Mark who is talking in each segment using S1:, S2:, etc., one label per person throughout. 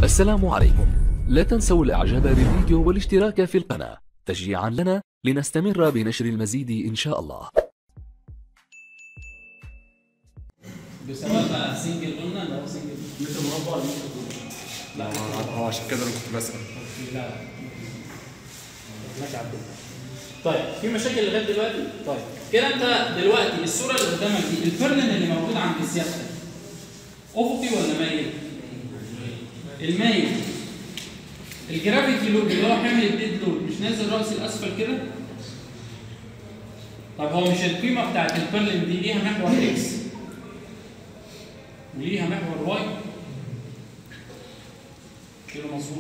S1: السلام عليكم لا تنسوا الاعجاب بالفيديو والاشتراك في القناة تشجيعا لنا لنستمر بنشر المزيد ان شاء الله
S2: بسبب سنجل قلنا اللي هو سنجل
S3: متر مربع ولا متر طول؟
S2: لا
S3: هو عشان كده انا كنت بسأل
S2: لا لا ماشي عبد طيب في مشاكل لغايه دلوقتي؟ طيب كده انت دلوقتي الصوره اللي قدامك دي الفرن اللي موجود عند سيادتك افقي ولا مايل؟ المايل الجرافيتي لود اللي هو حمل الديد لود مش نازل راسي الاسفل كده؟ طب هو مش القيمه بتاعت البرلين دي ليها محور اكس وليها محور واي كده مظبوط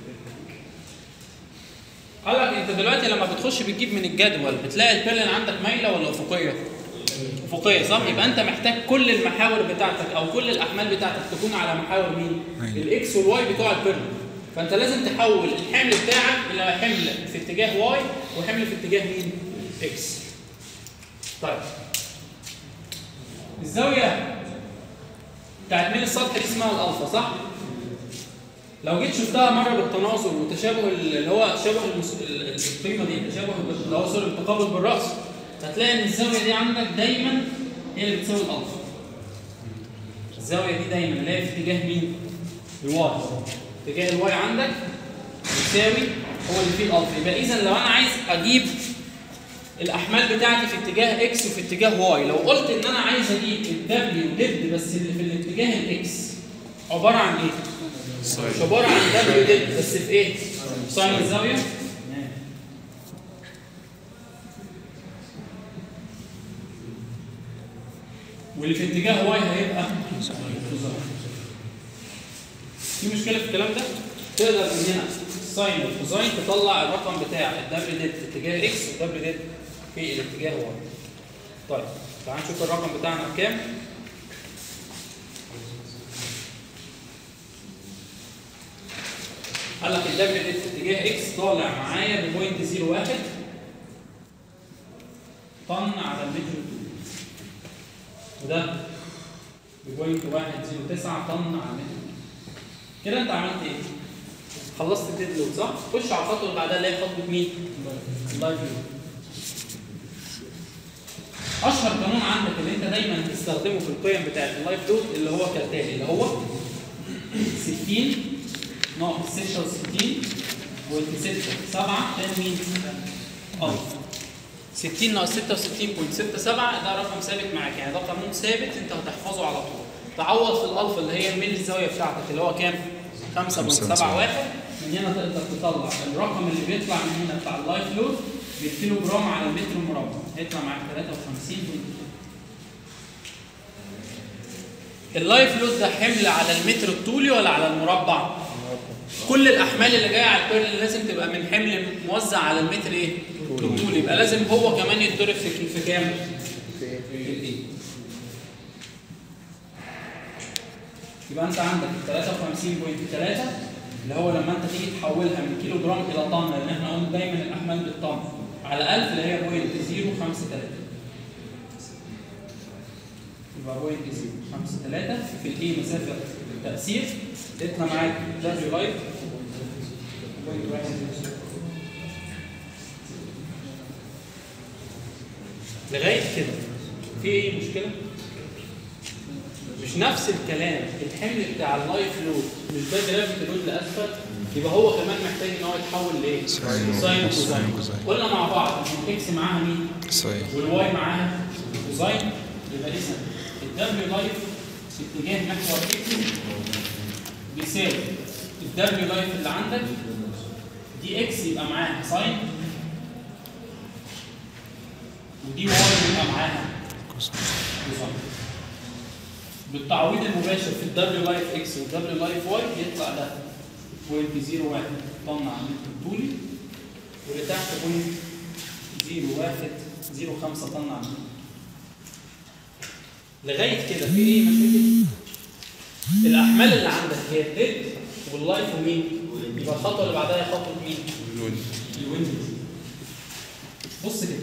S2: قال لك انت دلوقتي لما بتخش بتجيب من الجدول بتلاقي البيرلين عندك مايله ولا افقيه؟ افقيه صح؟ يبقى انت محتاج كل المحاور بتاعتك او كل الاحمال بتاعتك تكون على محاور مين؟ الاكس والواي بتوع البيرلين فانت لازم تحول الحمل بتاعك الى حمل في اتجاه واي وحمل في اتجاه مين؟ اكس. طيب الزاويه بتاعت ميل السطح دي اسمها الالفا صح؟ لو جيت شفتها مره بالتناظر وتشابه اللي هو شبه المس... القيمه دي تشابه اللي هو سوري التقابل بالراس هتلاقي ان الزاويه دي عندك دايما هي اللي بتساوي الالفا. الزاويه دي دايما اللي هي في اتجاه مين؟ الواي. اتجاه الواي عندك بتساوي هو اللي فيه الالفا يبقى اذا لو انا عايز اجيب الاحمال بتاعتي في اتجاه اكس وفي اتجاه واي لو قلت ان انا عايز اجيب الدبليو ديد بس اللي في الاتجاه الاكس عباره عن ايه؟ مش عباره عن دبليو ديد بس في ايه؟ ساين الزاويه واللي في اتجاه واي هيبقى في مشكله في الكلام ده؟ تقدر من هنا ساين والكوزاين تطلع الرقم بتاع الدبليو ديد في اتجاه اكس والدبليو ديد في الاتجاه واي. طيب تعال نشوف الرقم بتاعنا بكام؟ قال لك الدبليو ديد في اتجاه اكس طالع معايا ب 0.01 طن على المتر الكوبي. وده ب 0.109 طن على المتر الكوبي. كده انت عملت ايه؟ خلصت الديد لود صح؟ خش على الخطوه اللي بعدها اللي هي خطوه مين؟ اللايف لود. اشهر قانون عندك اللي انت دايما تستخدمه في القيم بتاعت اللايف لود اللي هو كالتالي اللي هو 60 ناقص 66 وانت 6 7 تاني مين؟ اه 60 ناقص 66.67 ده رقم ثابت معاك يعني ده قانون ثابت انت هتحفظه على طول تعوض في الالفا اللي هي الميل الزاويه بتاعتك اللي هو كام؟ 5.71 من هنا تقدر تطلع الرقم اللي بيطلع من هنا بتاع اللايف لود بالكيلو جرام على المتر المربع هيطلع معاك 53 اللايف لود ده حمل على المتر الطولي ولا على المربع؟ كل الاحمال اللي جايه على البيرل لازم تبقى من حمل موزع على المتر ايه؟ الطولي يبقى لازم هو كمان يتضرب في في كام؟ في الايه؟ يبقى انت عندك 53.3 اللي هو لما انت تيجي تحولها من كيلو جرام الى طن لان احنا قلنا دايما الاحمال بالطن على 1000 اللي هي بوينت 053 يبقى بوينت 053 في الايه مسافه التاثير تطلع معاك دبليو لايف بوينت 1 لغايه كده في ايه مشكله؟ مش نفس الكلام الحمل بتاع اللايف لود مش ده جرافيتي لود لاسفل يبقى هو كمان محتاج ان هو يتحول لايه؟ ساين وكوزاين قلنا مع بعض ان الاكس معاها مين؟
S4: ساين
S2: والواي معاها كوزاين يبقى اذا الدبليو لايف في اتجاه محور اكس بيساوي الدبليو لايف اللي عندك دي اكس يبقى معاها ساين ودي واي يبقى معاها كوزاين بالتعويض المباشر في الدبليو لايف اكس والدبليو لايف واي يطلع ده بوينت 01 طن على المتر الطولي واللي تحت بوينت 01 05 طن على المتر لغايه كده في ايه مشاكل؟ الاحمال اللي عندك هي الديد واللايف ومين؟ يبقى الخطوه اللي بعدها هي خطوه مين؟ الويند بص كده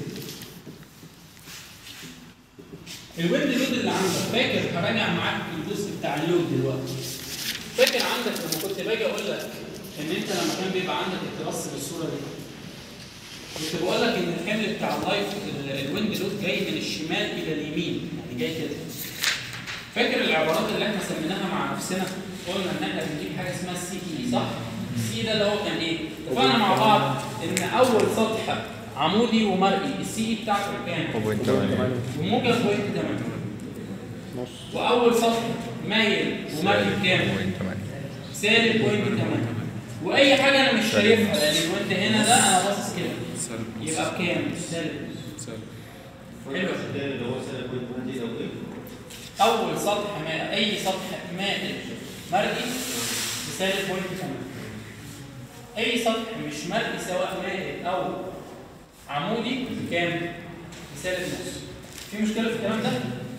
S2: الويند لود اللي عندك فاكر هراجع معاك الجزء بتاع اللود دلوقتي فاكر عندك لما كنت كنت باجي اقول لك ان انت لما كان بيبقى عندك الكلاس بالصوره دي كنت بقول لك ان الحمل بتاع اللايف ال- الويند لود جاي من الشمال الى اليمين يعني جاي كده فاكر العبارات اللي احنا سميناها مع نفسنا قلنا ان احنا بنجيب حاجه اسمها السي تي صح؟ السي ده اللي هو كان ايه؟ اتفقنا مع بعض ان اول سطح عمودي ومرئي السي اي بتاعته كام؟ وموجب بوينت 8 واول سطح مايل ومرئي بكام؟ سالب بوينت 8 واي حاجه انا مش شايفها لان الويند هنا ده انا باصص كده
S3: سالب
S2: يبقى بكام؟ سالب
S3: سالب
S2: حلو
S4: اللي هو سنه كويس دي او ايه؟
S2: اول سطح ماء اي سطح مائل مرئي بسالب بوينت 8 اي سطح مش مرئي سواء مائل او عمودي بكام؟ بسالب نص في مشكله في الكلام ده؟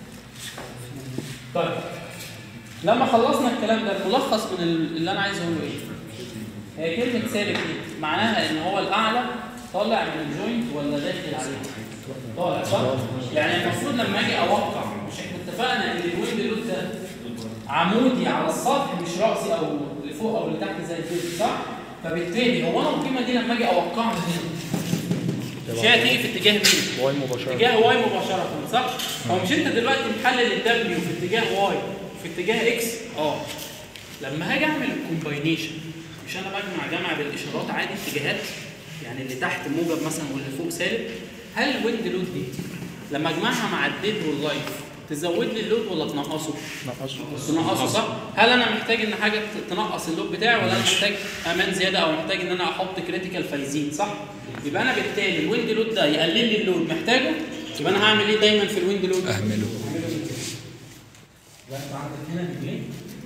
S2: طيب لما خلصنا الكلام ده الملخص من ال- اللي انا عايز اقوله ايه؟ هي كلمه سالب ايه؟ معناها ان هو الاعلى طالع من الجوينت ولا داخل عليه؟ طالع صح؟ يعني المفروض لما اجي اوقع مش احنا اتفقنا ان الويند لود ده عمودي على السطح مش راسي او لفوق او لتحت زي الفيل صح؟ فبالتالي هو انا القيمه دي لما اجي اوقعها هنا مش هي هتيجي في اتجاه مين؟
S5: واي مباشرة
S2: اتجاه واي مباشرة صح؟ هو مش انت دلوقتي محلل الدبليو في اتجاه واي في اتجاه اكس؟ اه لما هاجي اعمل الكومباينيشن مش انا بجمع جمع بالاشارات عادي اتجاهات يعني اللي تحت موجب مثلا واللي فوق سالب هل الويند لود دي لما اجمعها مع الديد واللايف تزود لي اللود ولا تنقصه؟
S5: نقصه
S2: تنقصه صح؟ هل انا محتاج ان حاجه ت- تنقص اللود بتاعي ولا انا محتاج امان زياده او محتاج ان انا احط كريتيكال فيزيد صح؟ يبقى انا بالتالي الويند لود ده يقلل لي اللود محتاجه يبقى انا هعمل ايه دايما في الويند لود؟
S3: اهمله
S2: لا انت عندك هنا رجلين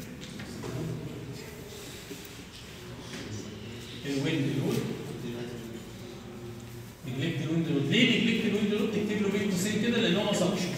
S2: الويند لود نجلكت الويند لود ليه نجلكت الويند لود تكتب له بين قوسين كده لان هو سكشن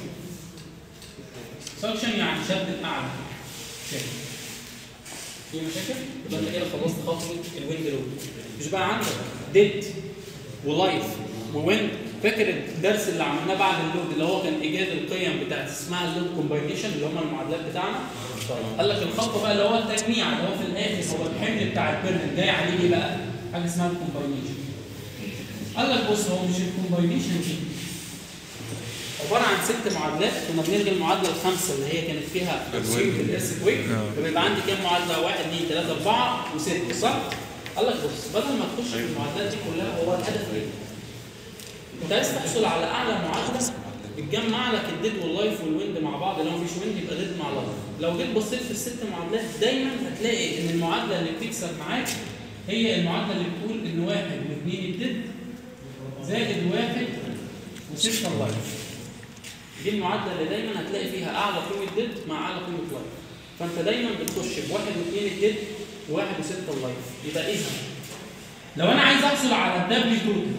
S2: سكشن يعني شد الاعلى شايف في مشاكل؟ يبقى انت كده خلصت خطوه الويند لود مش بقى عندك ديد ولايف وويند فاكر الدرس اللي عملناه بعد اللود اللي هو كان ايجاد القيم بتاعت اسمها اللود كومباينيشن اللي هم المعادلات بتاعنا قال لك الخطوه بقى اللي هو التجميع اللي هو في الاخر هو الحمل بتاع البرن جاي عليه ايه بقى؟ حاجه اسمها الكومباينيشن قال لك بص هو مش الكومباينيشن دي عباره عن ست معادلات كنا بنلغي المعادله الخامسه اللي هي كانت فيها تقسيم في الاس كويك فبيبقى عندي كام معادله؟ 1 2 3 4 و6 صح؟ قال لك بص بدل ما تخش في المعادلات دي كلها هو الهدف ايه؟ انت عايز تحصل على اعلى معادله بتجمع لك الديد واللايف والويند مع بعض لو مفيش ويند يبقى ديد مع لايف لو جيت بصيت في الست معادلات دايما هتلاقي ان المعادله اللي بتكسب معاك هي المعادله اللي بتقول ان واحد واثنين الديد زائد واحد وستة اللايف دي المعادله اللي دايما هتلاقي فيها اعلى قيمه ديد مع اعلى قيمه لايف فانت دايما بتخش بواحد واثنين الديد وواحد وستة اللايف يبقى اذا لو انا عايز احصل على الدبليو توتال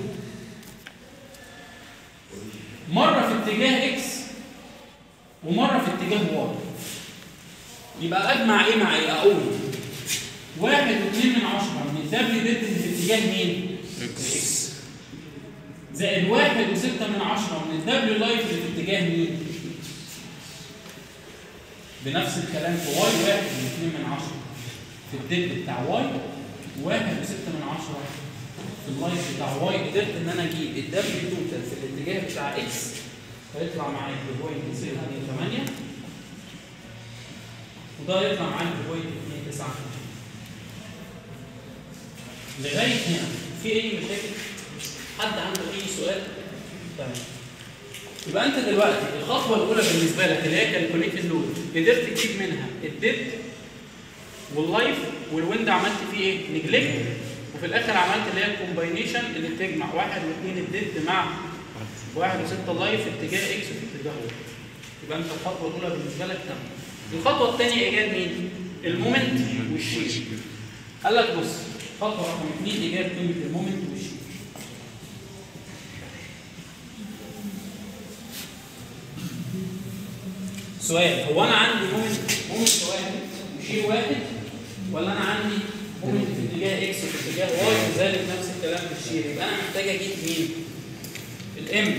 S2: مرة في اتجاه اكس ومرة في اتجاه واي يبقى اجمع ايه مع ايه اقول واحد واثنين من عشرة من الدبليو ديت اللي في اتجاه مين؟ اكس زائد واحد وستة من عشرة من الدبليو لايف اللي في اتجاه مين؟ بنفس الكلام في واي واحد واثنين من عشرة في الديت بتاع واي واحد وستة من عشرة في اللايف بتاع واي قدرت ان انا اجيب الدبليو توتال في الاتجاه بتاع اكس هيطلع معايا بوينت 8 وده يطلع معايا بوينت 29 لغايه هنا في اي مشاكل؟ حد عنده اي سؤال؟ تمام يبقى انت دلوقتي الخطوه الاولى بالنسبه لك اللي هي كالكوليت اللود قدرت تجيب منها الديد واللايف والويند عملت فيه ايه؟ نجلكت وفي الاخر عملت اللي هي الكومباينيشن اللي بتجمع واحد واثنين الديد مع واحد وستة اللايف في اتجاه اكس وفي اتجاه واي يبقى انت الخطوه الاولى بالنسبه لك تمام الخطوه الثانيه ايجاد مين؟ المومنت والشير قال لك بص خطوه رقم اثنين ايجاد قيمه المومنت والشير سؤال هو انا عندي مومنت مومنت واحد وشير واحد ولا انا عندي مومنت في اتجاه اكس وفي اتجاه واي وذلك نفس الكلام في الشير يبقى انا محتاج اجيب مين؟ الام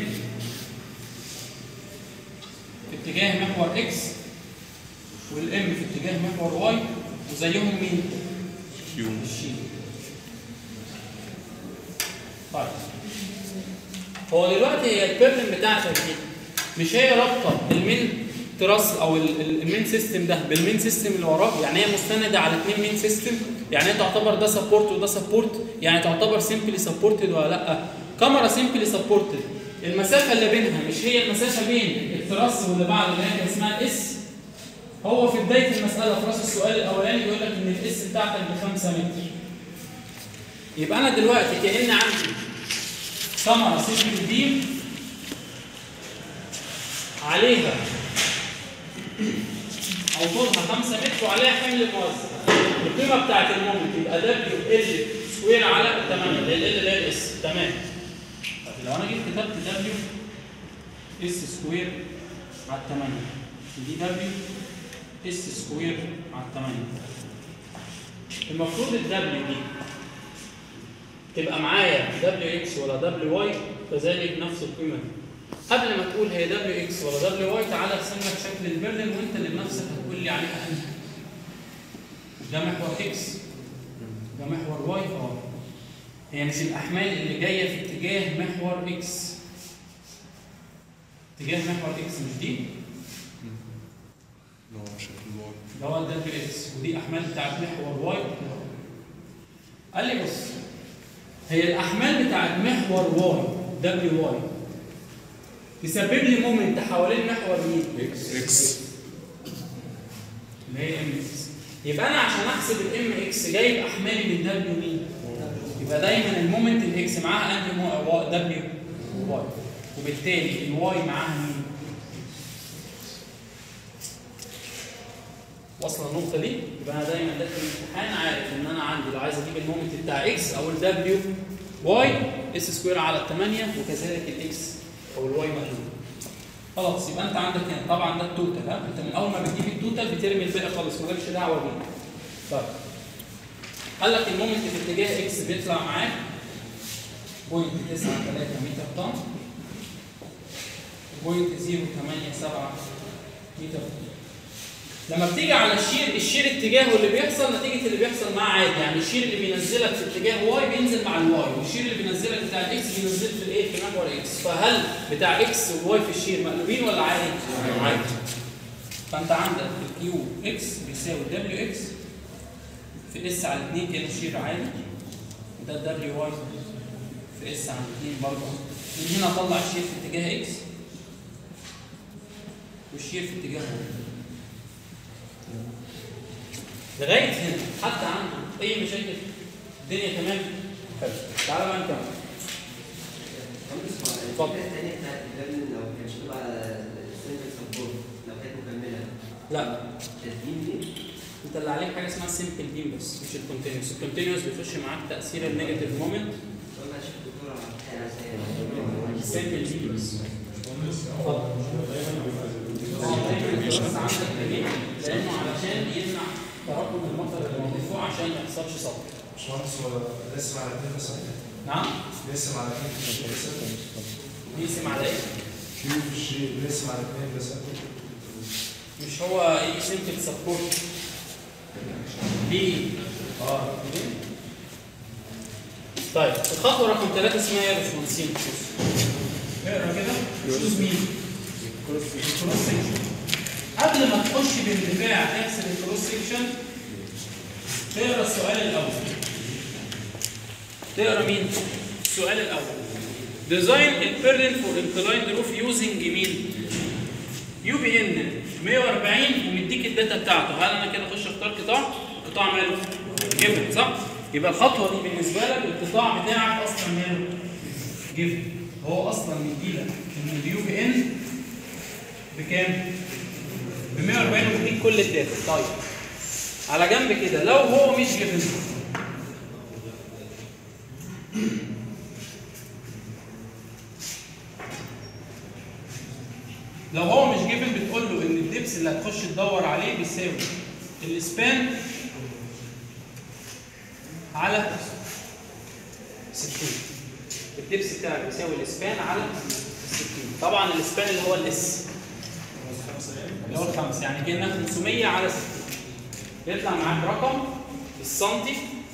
S2: في اتجاه محور اكس والام في اتجاه محور واي وزيهم مين؟
S3: كيو
S2: الشين طيب هو دلوقتي هي البيرلين بتاعتك دي مش هي رابطه المين تراس او ال- ال- المين سيستم ده بالمين سيستم اللي وراه يعني هي مستنده على اثنين مين سيستم يعني هي تعتبر ده سبورت وده سبورت يعني تعتبر سيمبلي سبورتد ولا لا كاميرا سيمبلي سبورتد المسافه اللي بينها مش هي المسافه بين التراس واللي بعد اللي هي كان اسمها الاس هو في بدايه المساله في راس السؤال الاولاني بيقول لك ان الاس بتاعتك ب 5 متر يبقى انا دلوقتي كان عندي كاميرا سيمبل بيم عليها او طولها 5 متر وعليها حمل موزع القيمه بتاعت المومنت يبقى دبليو ال سكوير على 8 اللي هي ال اللي هي الاس تمام طب لو انا جيت كتبت دبليو اس سكوير على 8 دي دبليو اس سكوير على 8 المفروض الدبليو دي تبقى معايا دبليو اكس ولا دبليو واي كذلك نفس القيمه دي قبل ما تقول هي دبليو اكس ولا دبليو واي تعالى ارسم لك شكل البرلين وانت اللي بنفسك هتقول لي عليها انت ده محور اكس ده محور واي اه هي مش الاحمال اللي جايه في اتجاه محور اكس اتجاه محور اكس مش دي
S3: اللي هو شكل الواي
S2: ده هو الدبليو اكس ودي احمال بتاعت محور واي قال لي بص هي الاحمال بتاعت محور واي دبليو واي تسبب لي مومنت حوالين محور مين؟
S3: اكس
S2: اللي هي ام اكس يبقى انا عشان احسب الام اكس جايب احمالي من دبليو مين؟ يبقى دايما المومنت الاكس معاها انهي دبليو واي وبالتالي الواي معاها مين؟ واصله النقطه دي يبقى انا دايما داخل الامتحان عارف ان انا عندي لو عايز اجيب المومنت بتاع اكس او الدبليو واي اس سكوير على 8 وكذلك الاكس او الواي مقلوب خلاص يبقى انت عندك هنا طبعا ده التوتال ها انت من اول ما بتجيب التوتال بترمي الباقي خالص مالكش دعوه بيه طيب قال لك المومنت في اتجاه اكس بيطلع معاك بوينت 9 3 متر طن بوينت 0 8 7 متر طن لما بتيجي على الشير الشير اتجاهه اللي بيحصل نتيجه اللي بيحصل معاه عادي يعني الشير اللي بينزلك في اتجاه واي بينزل مع الواي والشير اللي بينزلك بتاع الاكس بينزل في الايه في محور اكس فهل بتاع اكس والواي في الشير مقلوبين ولا عادي؟ عادي فانت عندك الكيو اكس بيساوي دبليو اكس في اس على 2 كان الشير عادي وده الدبليو واي في اس على 2 برضه من هنا اطلع الشير في اتجاه اكس والشير في اتجاه واي لغايه هنا حتى عنده اي مشاكل الدنيا تمام حلو تعالى بقى نكمل اتفضل.
S5: الثانية بتاعت اللبن لو كانش تبقى السنتر سبورت لو كانت مكملة
S2: لا
S5: تسليم دي
S2: انت اللي عليك حاجه اسمها سيمبل بيم بس مش الكونتينوس الكونتينوس بيخش معاك تاثير النيجاتيف مومنت
S5: والله شوف الدكتور على الحياة
S2: سيمبل بيم بس اتفضل. بس عندك دليل لانه علشان يمنع تراكم المطر اللي موجود فوق عشان ما يحصلش سطح
S6: مش مهندس هو لسه على اتنين بس
S2: نعم
S6: لسه على اتنين بس
S2: يقسم على ايه؟
S6: كيو في الشيء لسه على اتنين بس
S2: مش هو ايه سيمبل سبورت ليه اه طيب الخطوه رقم ثلاثة اسمها ايه يا باشمهندسين؟ اقرا كده شوز مين؟ الكروس سيكشن قبل ما تخش باندفاع تحسب الكروس سيكشن تقرا السؤال الاول تقرا مين؟ السؤال الاول ديزاين البيرلين فور انكلايند روف يوزنج مين؟ يو بي ان 140 ومديك الداتا بتاعته هل انا كده اخش اختار قطاع؟ القطاع ماله؟ جيفن صح؟ يبقى الخطوه دي بالنسبه لك القطاع بتاعك اصلا ماله؟ جيفن هو اصلا مديلك ان اليو بي ان بكام؟ ب 140 ومديك كل الداتا طيب على جنب كده لو هو مش جيفن لو هو مش جيفن بتقول له ان الدبس اللي هتخش تدور عليه بيساوي الاسبان على 60 الدبس بتاعك بيساوي الاسبان على 60 طبعا الاسبان اللي هو الاس اللي هو الخمس يعني كانها 500 على 60 يطلع معاك رقم بالسنتي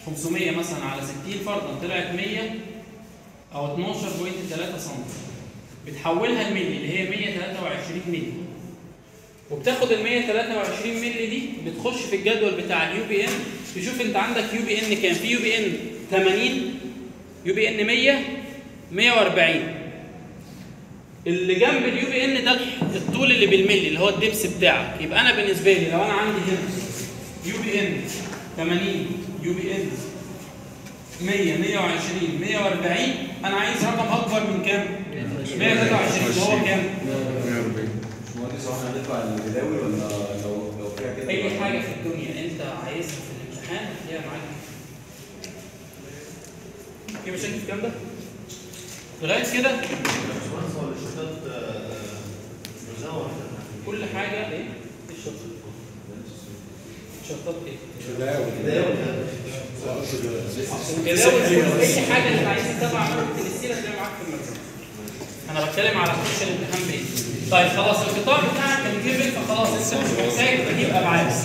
S2: 500 مثلا على 60 فرضا طلعت 100 او 12.3 سم بتحولها لملي اللي هي 123 ملي وبتاخد ال 123 ملي دي بتخش في الجدول بتاع اليو بي ان تشوف انت عندك يو بي ان كام في يو بي ان 80 يو بي ان 100 140 اللي جنب اليو بي ان ده الطول اللي بالملي اللي هو الدبس بتاعك يبقى انا بالنسبه لي لو انا عندي هنا يو بي ان 80 يو بي ان 100 120 140 انا عايز رقم اكبر من كام 123 اللي هو كام
S4: مهندس هو احنا هندفع الجداول ولا لو لو فيها كده
S2: اي حاجه في الدنيا انت عايزها في الامتحان هتلاقيها معاك في مشاكل في الكلام ده لغايه كده
S4: باشمهندس هو الشوطات ملزمه ولا
S2: كل حاجه ايه ايه الشرط شرطات ايه جداول اي حاجه انت عايز تتابع مرة السيره تلاقيها معاك في المكتب انا بتكلم على خش الامتحان بايه طيب خلاص القطاع بتاعك كان جيبل فخلاص انت مش محتاج تجيب ابعاد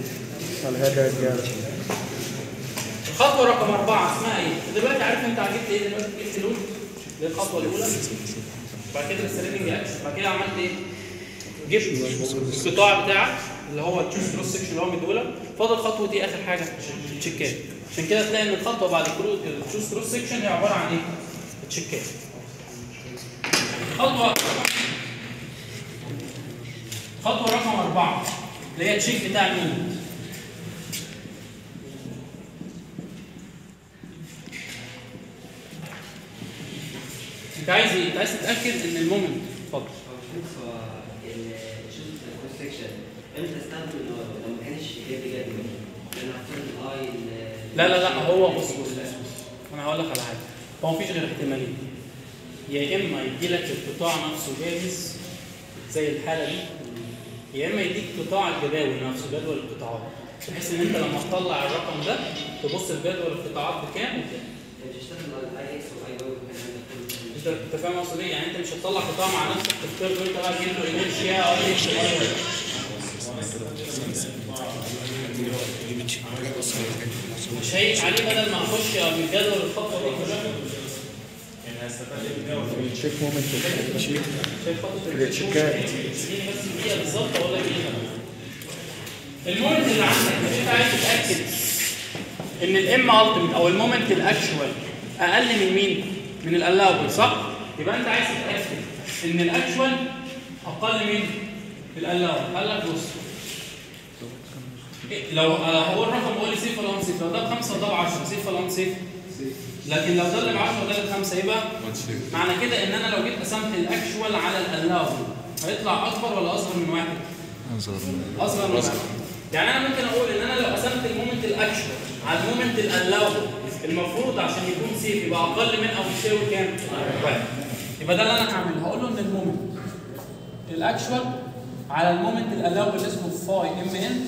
S2: الخطوه رقم اربعه اسمها ايه؟ دلوقتي عارف انت عجبت ايه دلوقتي جبت لون دي الخطوه الاولى بعد كده السليمنج اكشن بعد كده عملت ايه؟ جبت القطاع بتاعك اللي هو التشوز كروس سكشن اللي هو مدوله فاضل خطوه دي اخر حاجه التشيكات عشان كده تلاقي ان الخطوه بعد التشوز كروس سكشن هي عباره عن ايه؟ التشيكات خطوه خطوه رقم اربعه اللي هي التشيك بتاع المين انت عايز ايه؟ انت عايز تتاكد ان المومنت اتفضل
S5: هو الشوز كروس سكشن امتى استخدم لو لو ما كانش جايب لي جدول لان هفترض الاي
S2: لا لا لا هو بص بص بص بص. انا هقول لك على حاجه هو مفيش غير احتمالين يا اما يدي لك القطاع نفسه جاهز زي الحاله دي يا اما يديك قطاع الجداول نفسه جدول القطاعات بحيث ان انت لما تطلع الرقم ده تبص الجدول القطاعات بكام وكام
S5: مش هشتغل الاي اكس والاي واي والكلام ده كله
S2: انت انت فاهم اقصد ايه؟ يعني انت مش هتطلع قطاع مع نفسك تختار له انت بقى تجيب له انيرشيا او اكس واي واي مش هيجي عليه بدل ما اخش من جدول الخطوه دي كلها
S7: التشيك مومنت التشيك
S2: شايف خطوه
S7: التشيكات.
S2: اديني بس دقيقه بالظبط اقول لك ايه المومنت اللي عندك مش انت عايز تتاكد ان الام التيميت او المومنت الاكشوال اقل من مين؟ من الالاوبل صح؟ يبقى انت عايز تتاكد ان الاكشوال اقل من الالاوبل قال لك بص إيه، لو آه، هو الرقم هو اللي سيف ولا سيف لو ده بخمسه وده ب 10 سيف ولا سيف؟ لكن لو ده اللي ب 10 وده اللي بخمسه يبقى معنى كده ان انا لو جيت قسمت الاكشوال على الالاوبل هيطلع اكبر ولا اصغر من واحد؟ اصغر من واحد يعني انا ممكن اقول ان انا لو قسمت المومنت الاكشوال على المومنت الالاوبل المفروض عشان يكون سيف يبقى اقل من او يساوي كام؟ واحد يبقى ده اللي انا هعمله هقول له ان المومنت الاكشوال على المومنت الالاوبل اسمه فاي ام ان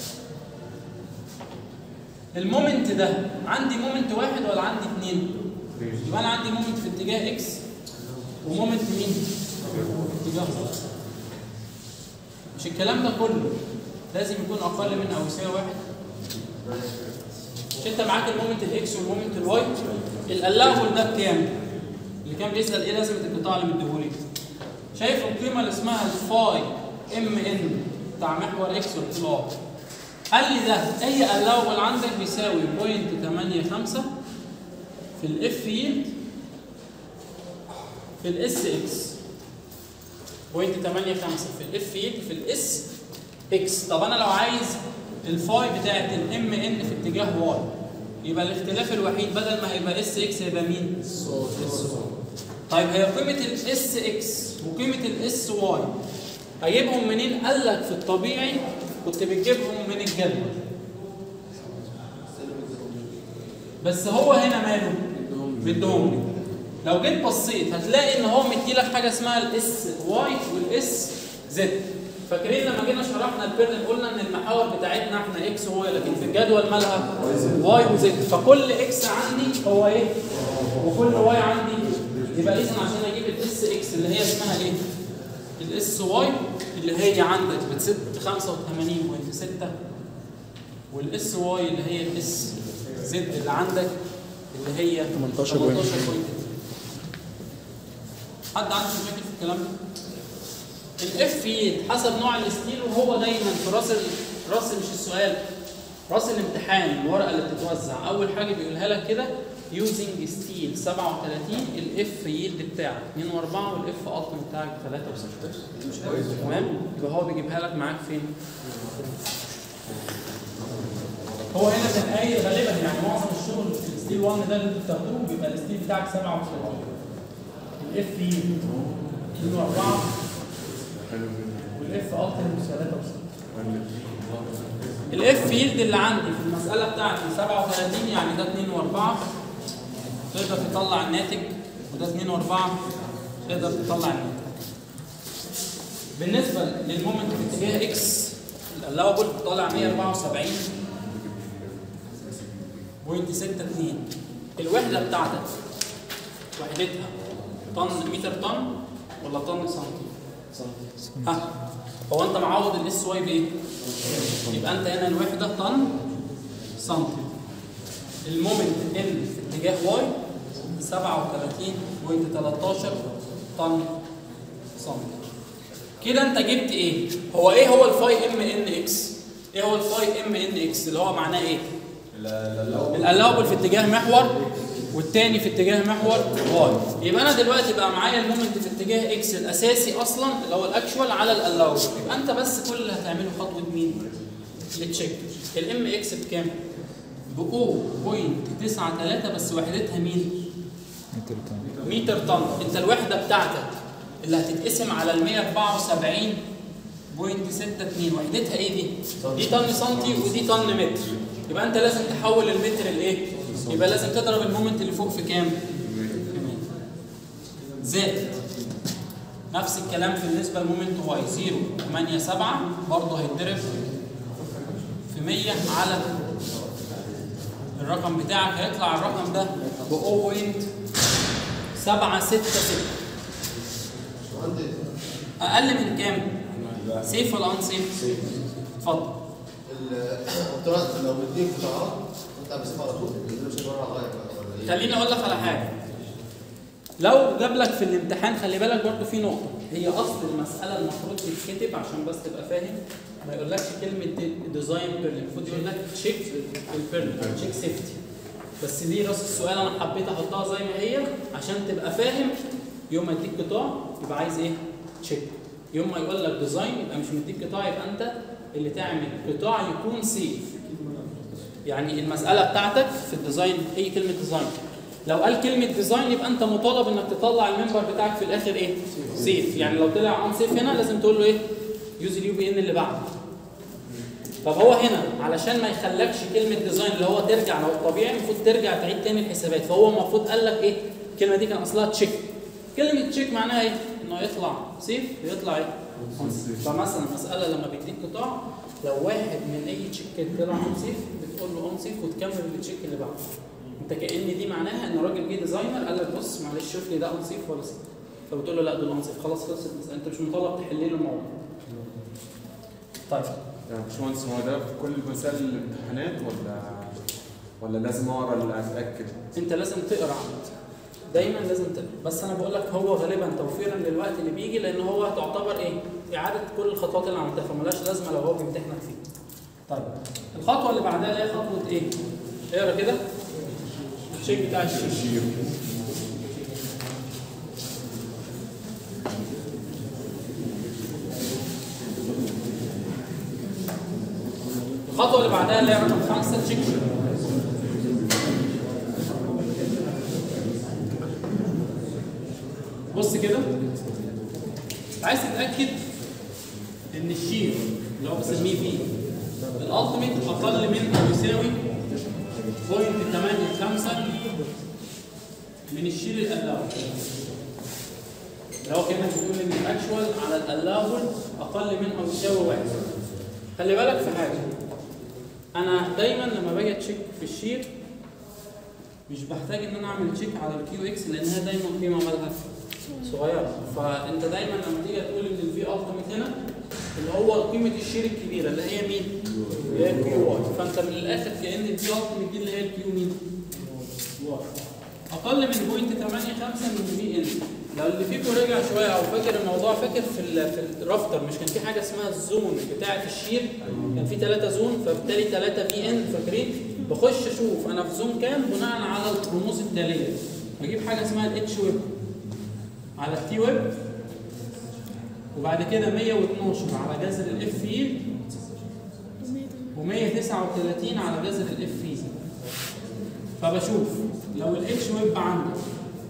S2: المومنت ده عندي مومنت واحد ولا عندي اثنين؟ يبقى انا عندي مومنت في اتجاه اكس ومومنت مين؟ في اتجاه واي مش الكلام ده كله لازم يكون اقل من او يساوي واحد مش انت معاك المومنت الاكس والمومنت الواي الالاوبل ده بكام؟ اللي كان بيسال ايه لازمه القطاع اللي مديهولي شايف القيمه اللي اسمها الفاي ام ان بتاع محور اكس قلت له اه قال لي ده اي الاوبل عندك بيساوي 0.85 في الاف يلد في الاس اكس 0.85 في الاف يلد في الاس اكس طب انا لو عايز الفاي بتاعت الام ان في اتجاه واي يبقى الاختلاف الوحيد بدل ما هيبقى اس اكس هيبقى مين؟ اس واي طيب هي قيمه الاس اكس وقيمه الاس واي هجيبهم منين؟ قال لك في الطبيعي كنت بتجيبهم من الجدول بس هو هنا ماله؟ مديهم لي لو جيت بصيت هتلاقي ان هو مدي لك حاجه اسمها الاس واي والاس زد فاكرين لما جينا شرحنا البيرن قلنا ان المحاور بتاعتنا احنا اكس وواي لكن في الجدول مالها واي وزد فكل اكس عندي هو ايه؟ وكل واي عندي يبقى اذا عشان اجيب الاس اكس اللي هي اسمها ايه؟ الاس واي اللي هي عندك بتسد 85.6 والاس واي اللي هي الاس زد اللي عندك اللي هي
S7: 18.2.
S2: 18.2 حد عنده مشاكل في الكلام ده؟ الاف يد حسب نوع الستيل وهو دايما في راس ال... راس مش السؤال راس الامتحان الورقه اللي بتتوزع اول حاجه بيقولها لك كده يوزنج ستيل 37 الاف يلد بتاعك 2 و4 والاف التم بتاعك 3 و6 تمام يبقى هو بيجيبها لك معاك فين؟ هو هنا كان قايل غالبا يعني معظم الشغل في الستيل 1 ده اللي انتوا بتاخدوه بيبقى الستيل بتاعك 37 الاف يلد 2 و4 والاف التم 3 و6 الاف فيلد اللي عندي في المساله بتاعتي 37 يعني ده 2 و4 تقدر تطلع الناتج وده 2 و4 تقدر تطلع الناتج بالنسبه للمومنت في اتجاه اكس الالاوبل طالع 174 بوينت 62 الوحده بتاعتك وحدتها طن متر طن ولا طن سنتي؟ ها هو انت معوض الاس واي بايه؟ يبقى انت هنا الوحده طن سنتي المومنت ان في اتجاه واي 37.13 طن سنتي كده انت جبت ايه؟ هو ايه هو الفاي ام ان اكس؟ ايه هو الفاي ام ان اكس اللي هو معناه ايه؟ الالاوبل في اتجاه محور والتاني في اتجاه محور واي يبقى انا دلوقتي بقى معايا المومنت في اتجاه اكس الاساسي اصلا اللي هو الاكشوال على الالاوبل يبقى انت بس كل اللي هتعمله خطوه مين؟ التشيك الام اكس بكام؟ ب 0.93 بس وحدتها مين؟ متر طن انت الوحده بتاعتك اللي هتتقسم على ال 174.62 وحدتها ايه دي؟ دي طن سنتي ودي طن متر يبقى انت لازم تحول المتر لايه؟ يبقى لازم تضرب المومنت اللي فوق في كام؟ في 100 زائد نفس الكلام في بالنسبه لمومنت واي 0.87 برضه هيتضرب في 100 على الرقم بتاعك هيطلع الرقم ده ب 0.766 اقل من كام؟ سيف ولا ان سيف؟ اتفضل
S8: القطارات لو مديك قطارات انت بس على طول اللي مش بره غاية ولا ايه؟
S2: خليني اقول لك على حاجه لو جاب لك في الامتحان خلي بالك برضه في نقطه هي اصل المساله المفروض تتكتب عشان بس تبقى فاهم ما يقولكش كلمه ديزاين بيرل المفروض يقول لك تشيك البيرل تشيك سيفتي بس دي راس السؤال انا حبيت احطها زي ما هي عشان تبقى فاهم يوم ما يديك قطاع يبقى عايز ايه تشيك يوم ما يقول لك ديزاين يبقى مش مديك قطاع يبقى انت اللي تعمل قطاع يكون سيف يعني المساله بتاعتك في الديزاين هي كلمه ديزاين لو قال كلمه ديزاين يبقى انت مطالب انك تطلع الممبر بتاعك في الاخر ايه سيف يعني لو طلع ان سيف هنا لازم تقول له ايه يوز اليو بي ان اللي بعده طب هو هنا علشان ما يخلكش كلمه ديزاين اللي هو ترجع لو الطبيعي المفروض ترجع تعيد تاني الحسابات فهو المفروض قال لك ايه الكلمه دي كان اصلها تشيك كلمه تشيك معناها ايه انه يطلع سيف ويطلع ايه فمثلا مساله لما بيديك قطاع لو واحد من اي تشيك طلع اون سيف بتقول له اون سيف وتكمل التشيك اللي بعده انت كان دي معناها ان الراجل جه ديزاينر قال لك بص معلش شوف لي ده اون سيف ولا سيف فبتقول له لا دول اون سيف خلاص خلصت المسألة. انت مش مطالب تحل له الموضوع طيب
S3: يعني باشمهندس هو ده في كل مسائل الامتحانات ولا ولا لازم اقرا اللي اتاكد؟
S2: انت لازم تقرا دايما لازم تقرا بس انا بقول لك هو غالبا توفيرا للوقت اللي بيجي لان هو تعتبر ايه اعاده كل الخطوات اللي عملتها فمالهاش لازمه لو هو بيمتحنك فيه طيب الخطوه اللي بعدها اللي هي خطوه ايه اقرا كده الشيك بتاع الشيك الخطوه اللي بعدها اللي هي رقم خمسه تشيك بص كده عايز تتاكد ان الشير اللي هو بسميه في الالتيميت اقل من او يساوي 0.85 من الشير الالاول اللي هو كانك بتقول ان الاكشوال على الالاول اقل من او يساوي واحد خلي بالك في حاجه انا دايما لما باجي اتشيك في الشير مش بحتاج ان انا اعمل تشيك على الكيو اكس لانها دايما قيمه مالها صغيره فانت دايما لما تيجي تقول ان الفي التيميت هنا اللي هو قيمه الشير الكبيره اللي هي مين؟ اللي هي الكيو واي فانت من الاخر كان البي التيمت دي اللي هي الكيو مين؟ واي اقل من بوينت 8 5 من في ان لو اللي فيكم رجع شويه او فاكر الموضوع فاكر في ال في الرافتر مش كان في حاجه اسمها الزون بتاعه الشير كان في ثلاثه زون فبالتالي ثلاثه في ان فاكرين بخش اشوف انا في زون كام بناء على الرموز التاليه بجيب حاجه اسمها الاتش ويب على التي ويب وبعد كده 112 على جذر الاف اي و139 على جذر الاف اي فبشوف لو الاتش ويب عندك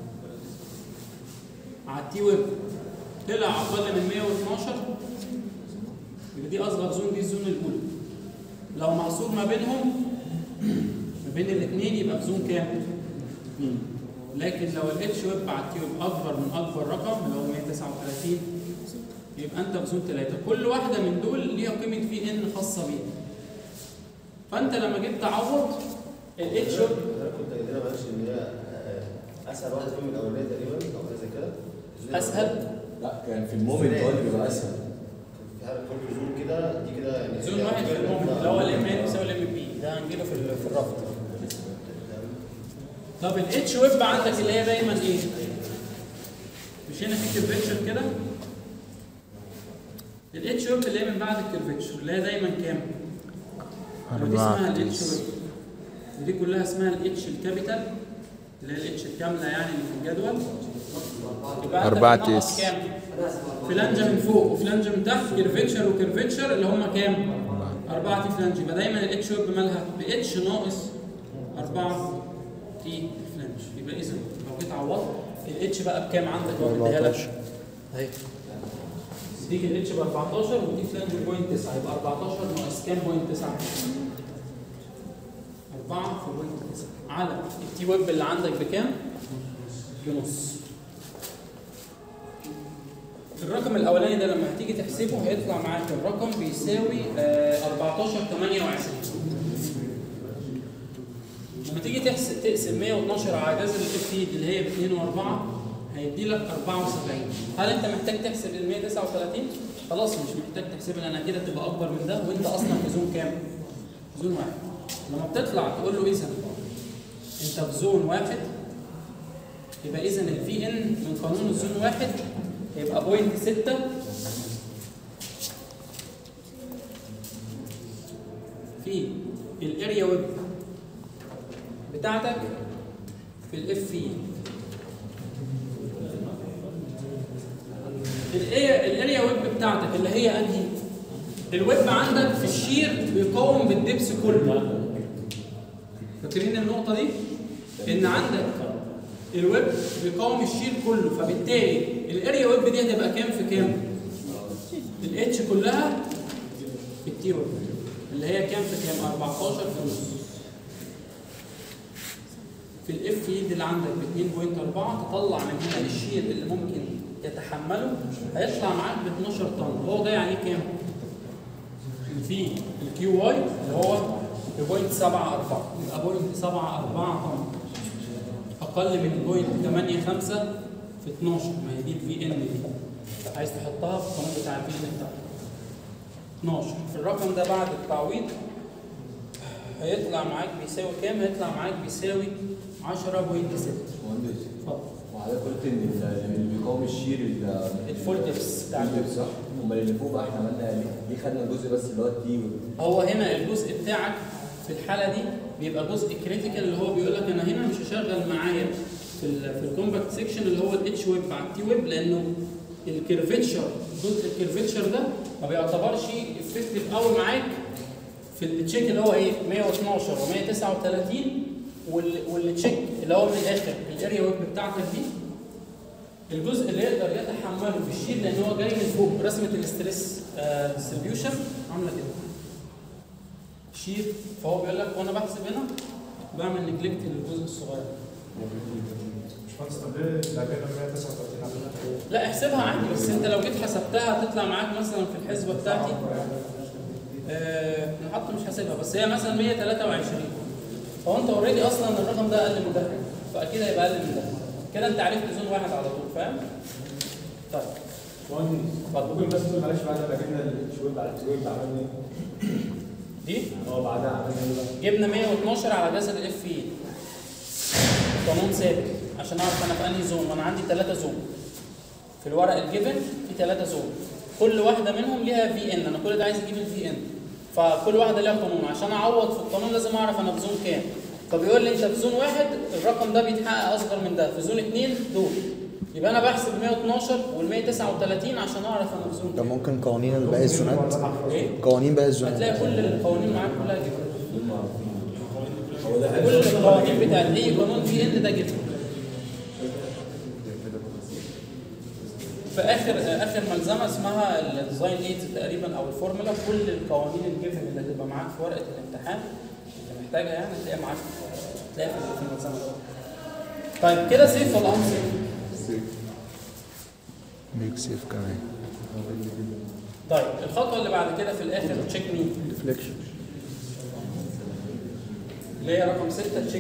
S2: على التي ويب طلع اقل من 112 يبقى دي اصغر زون دي الزون الاولى لو محصور ما بينهم ما بين الاثنين يبقى في زون كام؟ لكن لو الاتش ويب على التي ويب اكبر من اكبر رقم اللي هو 139 يبقى انت في زون 3 كل واحده من دول ليها قيمه في ان خاصه بيها فانت لما جيت تعوض الاتش ويب
S8: انا كنت قايل لنا معلش ان هي آه، اسهل واحده فيهم الاولانيه تقريبا او حاجه زي كده
S2: اسهل
S4: لا كان في المومنت هو اللي بيبقى اسهل
S8: في حاجه كل زون كده دي كده يعني
S2: زون واحد في المومنت اللي هو الام ان يساوي الام بي ده هنجيله في ال- في الرفض طب الاتش ويب عندك اللي هي دايما ايه؟ مش هنا في كيرفيتشر كده الاتش ويب اللي هي من بعد الكيرفيتشر اللي هي دايما كام؟ ودي اسمها الاتش ويب ودي كلها اسمها الاتش الكابيتال اللي هي الاتش الكامله يعني اللي في الجدول يبقى عندك
S7: أربعة
S2: النقط
S7: اس.
S2: كام؟ فلانجه من فوق وفلانجه من تحت كيرفيتشر وكيرفيتشر اللي هم كام؟ أربعة تي فلانج يبقى دايما الاتش ويب مالها باتش ناقص أربعة تي فلانج يبقى إذا لو جيت عوضت الاتش بقى بكام عندك لو مديها لك؟ أهي تيجي الاتش ب 14 ودي فلانج بوينت 9 يبقى 14 ناقص كام بوينت 9 4 في بوينت 9 على التي ويب اللي عندك بكام؟ بنص الرقم الاولاني ده لما هتيجي تحسبه هيطلع معاك الرقم بيساوي آه، 14 28 لما تيجي تحسب تقسم 112 على جذر الاف اللي هي ب 2 و4 هيدي لك 74 هل انت محتاج تحسب ال 139 خلاص مش محتاج تحسبها لان كده تبقى اكبر من ده وانت اصلا في زون كام زون واحد لما بتطلع تقول له اذا انت في زون واحد يبقى اذا الفي ان من قانون الزون واحد هيبقى بوينت 6 في الاريا ويب بتاعتك في الاف اي الاريا ويب بتاعتك اللي هي انهي الويب عندك في الشير بيقاوم بالدبس كله فاكرين النقطه دي ان عندك الويب بيقاوم الشير كله فبالتالي الاريا ويب دي هتبقى كام في كام الاتش كلها في التي ويب اللي هي كام في كام 14 في نص في الاف يد اللي عندك ب 2.4 تطلع من هنا الشير اللي ممكن يتحمله هيطلع معاك ب 12 طن هو ده يعني كام؟ في الكيو واي اللي هو ب 0.74 يبقى 0.74 طن اقل من بوينت 8 5 في 12 ما هي دي الفي ان دي عايز تحطها في القانون بتاع الفي ان بتاعك 12 في الرقم ده بعد التعويض هيطلع معاك بيساوي كام؟ هيطلع معاك بيساوي 10.6
S4: مهندس
S2: اتفضل
S4: وحضرتك قلت ان ال- اللي بيقاوم الشير ال-
S2: الفول ديبس بتاع
S4: الدب
S2: الدبس
S4: صح؟ امال اللي فوق بقى احنا عملنا ليه؟ ليه خدنا الجزء بس اللي هو التي وال-
S2: هو هنا الجزء بتاعك في الحاله دي بيبقى جزء كريتيكال اللي هو بيقول لك انا هنا مش هشغل معايا في ال في الكومباكت سيكشن اللي هو الاتش ويب على التي ويب لانه الكيرفتشر جزء الكيرفتشر ده ما بيعتبرش افكتيف قوي معاك في التشيك اللي هو ايه 112 و139 والتشيك اللي هو من الاخر الاريا ويب بتاعتك دي الجزء اللي يقدر يتحمله في الشيل لان هو جاي من فوق رسمه الاستريس ديستريبيوشن عامله كده شيل فهو بيقول لك وانا بحسب هنا بعمل نجلكت للجزء الصغير
S6: مش مهندس طب ليه ده كده 139 عملنا
S2: لا احسبها عادي بس انت لو جيت حسبتها هتطلع معاك مثلا في الحسبه بتاعتي آه نحط مش حاسبها بس هي مثلا 123 فهو انت اوريدي اصلا الرقم ده اقل من ده فاكيد هيبقى اقل من ده كده انت عرفت زون واحد على طول فاهم؟ طيب
S6: ممكن بس تقول معلش بعد ما جبنا الشويب بعد الشويب عملنا ايه؟
S2: دي
S6: اه بعدها عملنا ايه بقى؟
S2: جبنا 112 على جذر الاف اي قانون ثابت عشان اعرف انا في انهي زون وانا عندي ثلاثة زون في الورق الجيفن في ثلاثة زون كل واحده منهم ليها في ان انا كل ده عايز اجيب الفي ان فكل واحده ليها قانون عشان اعوض في القانون لازم اعرف انا في زون كام فبيقول لي انت في زون واحد الرقم ده بيتحقق اصغر من ده في زون اثنين دول يبقى انا بحسب 112 وال 139 عشان اعرف انا في زون
S7: ده
S2: كام
S7: ممكن قوانين باقي الزونات
S2: ايه
S7: قوانين باقي الزونات
S2: هتلاقي كل القوانين معاك كلها جبن كل القوانين بتاعت اي قانون في ان ده جبن في اخر اخر ملزمه اسمها الديزاين ايدز تقريبا او الفورمولا كل القوانين الجبن اللي هتبقى معاك في ورقه الامتحان اللي محتاجها يعني هتلاقيها معاك هتلاقيها في الملزمه دي. طيب كده سيف ولا ان سيف؟
S7: ميك سيف كمان
S2: طيب الخطوه اللي بعد كده في الاخر تشيك مين؟
S7: ديفليكشن
S2: اللي هي رقم 6 تشيك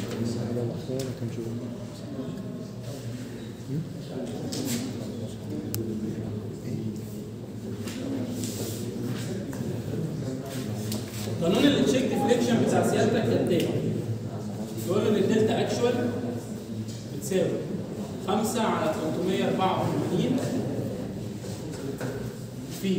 S2: قانون التشيك ديفليكشن بتاع سيادتك كالتالي يقول ان الدلتا اكشوال بتساوي 5 على 384 في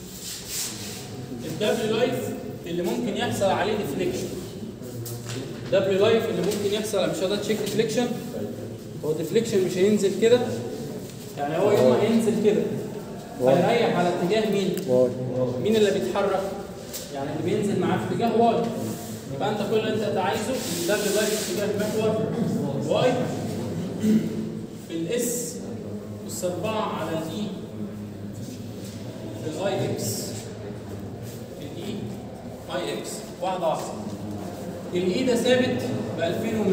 S2: الدبليو لايف اللي ممكن يحصل عليه ديفليكشن دبليو لايف اللي ممكن يحصل مش هو ده تشيك ديفليكشن هو ديفليكشن مش هينزل كده يعني هو يوم ما هينزل كده هيريح على اتجاه مين؟
S7: واي
S2: مين اللي بيتحرك؟ يعني اللي بينزل معاه في اتجاه واي يبقى انت كل اللي انت عايزه ان ده لايف اتجاه محور واي الاس اس 4 على الاي الاي اكس الاي اي اكس واحده واحده الاي ده ثابت ب 2100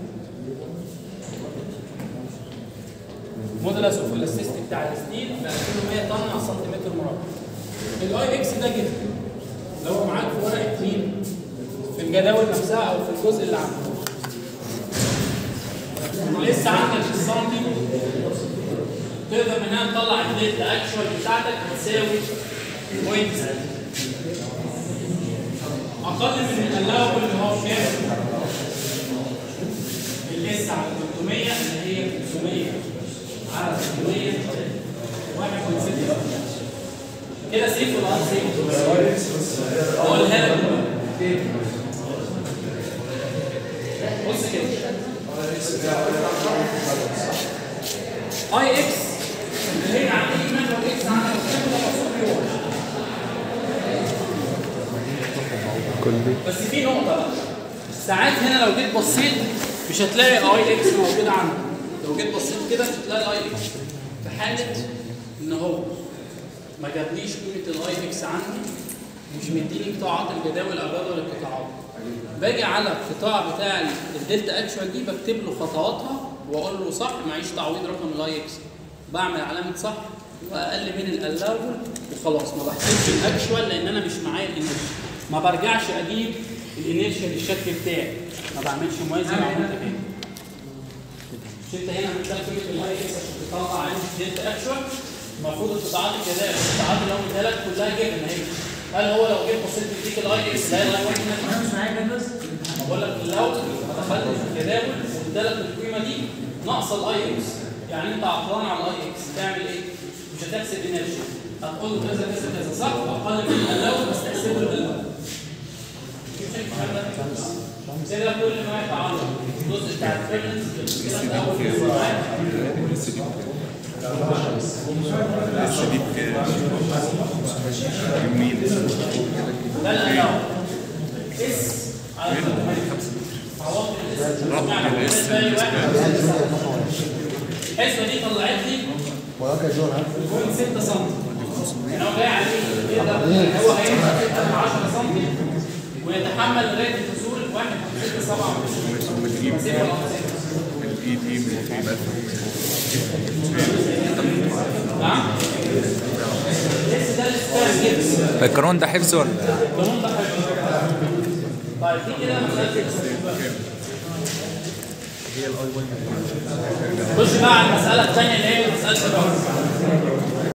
S2: مودولس اوف الاستيست بتاع الستيل ب 2100 طن على سنتيمتر مربع الاي اكس ده كده لو معاك في ورقه مين في الجداول نفسها او في الجزء اللي عندك ولسه عندك السنتي تقدر منها تطلع الدلتا اكشوال بتاعتك هتساوي بوينت اقل من الالاوبل اللي هو كام؟ الليس على 300 اللي هي 500 على 300 1.6 كده سيف ولا ان سيف؟ اقولها لك دلوقتي. بص كده اي اكس اللي هي عندي محور اكس عندك الكلام ده مقصود بيه واحد. بس في نقطة بقى ساعات هنا لو جيت بصيت مش هتلاقي اي اكس موجودة عندك لو جيت بصيت كده مش هتلاقي الاي اكس في حالة ان هو ما جابليش قيمة الاي اكس عندي مش مديني قطاعات الجداول او جدول القطاعات باجي على القطاع بتاع الدلتا اكشوال دي بكتب له خطواتها واقول له صح معيش تعويض رقم الاي اكس بعمل علامه صح واقل من الالاول وخلاص ما بحسبش الاكشوال لان انا مش معايا الانيرشيا ما برجعش اجيب الانيرشيا للشكل بتاعي ما بعملش موازي مع منتجات مش انت هنا بتلاقي قيمه الاي اكس عشان تطلع عندي دلتا اكشوال المفروض القطاعات الجداول القطاعات اللي هو مديها لك كلها جبن اهي هل هو لو جيت بصيت بيديك الاي اكس لا الاي واحد
S9: انا مش معايا جدول
S2: بقول لك لو ما دخلتش في الجداول وادالك القيمه دي ناقصه الاي اكس يعني انت عطلان على الاي اكس تعمل ايه؟ مش هتحسب انرجي هتقول له كذا كذا كذا صح اقل من الاول بس تحسبه الاول كده كل ما يتعرض الجزء بتاع الفرنس كده في اول جزء ده الاول اس على عوضت الاس يعني بالنسبه لي واحد الحسبه دي طلعت لي
S7: وراك يا جون ها
S2: 0.6 سم يعني هو جاي عليه يقدر هو هينفع يبقى 10 سم ويتحمل لغايه الفصول 1.6 7 نعم لسه ده الستايل جيبس
S10: القانون ده حفظ ولا
S2: القانون ده حلو طيب في كده مسألة خش بقى على المسألة الثانية اللي هي مسألة الرقم